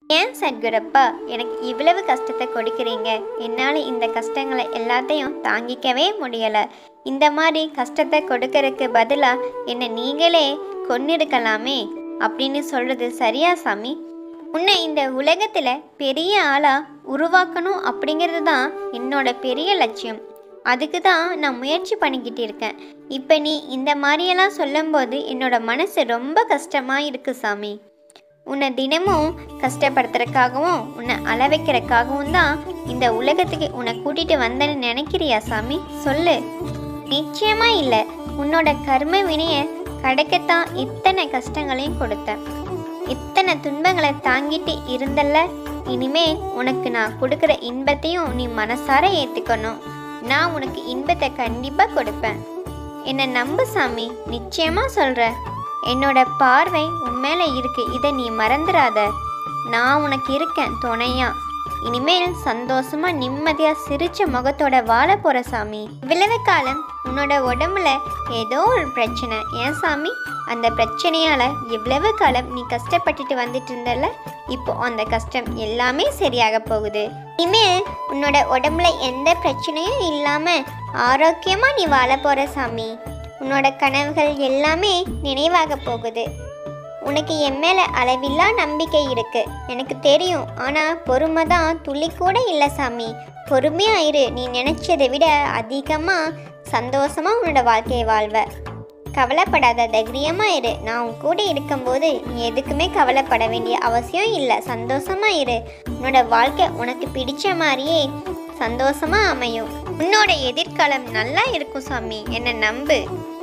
ஏன் சத்குரப்பா எனக்கு இவ்வளவு கஷ்டத்தை கொடுக்குறீங்க என்னால் இந்த கஷ்டங்களை எல்லாத்தையும் தாங்கிக்கவே முடியலை இந்த மாதிரி கஷ்டத்தை கொடுக்கறதுக்கு பதிலாக என்னை நீங்களே கொன்னிருக்கலாமே அப்படின்னு சொல்கிறது சரியா சாமி உன்னை இந்த உலகத்தில் பெரிய ஆளாக உருவாக்கணும் அப்படிங்கிறது தான் என்னோட பெரிய லட்சியம் அதுக்கு தான் நான் முயற்சி பண்ணிக்கிட்டு இருக்கேன் இப்போ நீ இந்த மாதிரியெல்லாம் சொல்லும்போது என்னோட மனசு ரொம்ப கஷ்டமாக இருக்கு சாமி உன்னை தினமும் கஷ்டப்படுத்துறதுக்காகவும் உன்னை அள வைக்கிறதுக்காகவும் தான் இந்த உலகத்துக்கு உன்னை கூட்டிட்டு வந்தேன்னு நினைக்கிறியா சாமி சொல்லு நிச்சயமா இல்லை உன்னோட கர்ம வினையை கடக்கத்தான் இத்தனை கஷ்டங்களையும் கொடுத்தேன் இத்தனை துன்பங்களை தாங்கிட்டு இருந்தல்ல இனிமே உனக்கு நான் கொடுக்குற இன்பத்தையும் நீ மனசார ஏற்றுக்கணும் நான் உனக்கு இன்பத்தை கண்டிப்பாக கொடுப்பேன் என்னை நம்பு சாமி நிச்சயமா சொல்கிறேன் என்னோட பார்வை உன் மேலே இருக்கு இதை நீ மறந்துடாத நான் உனக்கு இருக்கேன் துணையா இனிமேல் சந்தோஷமா நிம்மதியா சிரிச்ச முகத்தோட வாழ போற சாமி இவ்வளவு காலம் உன்னோட உடம்புல ஏதோ ஒரு பிரச்சனை ஏன் சாமி அந்த பிரச்சனையால இவ்வளவு காலம் நீ கஷ்டப்பட்டுட்டு வந்துட்டு இருந்தல இப்போ அந்த கஷ்டம் எல்லாமே சரியாக போகுது இனிமேல் உன்னோட உடம்புல எந்த பிரச்சனையும் இல்லாம ஆரோக்கியமா நீ வாழ போற சாமி உன்னோட கனவுகள் எல்லாமே நினைவாக போகுது உனக்கு என் மேல அளவில்லா நம்பிக்கை இருக்கு எனக்கு தெரியும் ஆனா பொறுமை தான் துளி கூட இல்லை சாமி பொறுமையா இரு நீ நினைச்சதை விட அதிகமா சந்தோஷமா உன்னோட வாழ்க்கையை வாழ்வ கவலைப்படாத தைரியமா இரு நான் உன் கூட இருக்கும்போது நீ எதுக்குமே கவலைப்பட வேண்டிய அவசியம் இல்லை சந்தோஷமா இரு உன்னோட வாழ்க்கை உனக்கு பிடிச்ச மாதிரியே சந்தோஷமா அமையும் உன்னோட எதிர்காலம் நல்லா இருக்கும் சாமி என்னை நம்பு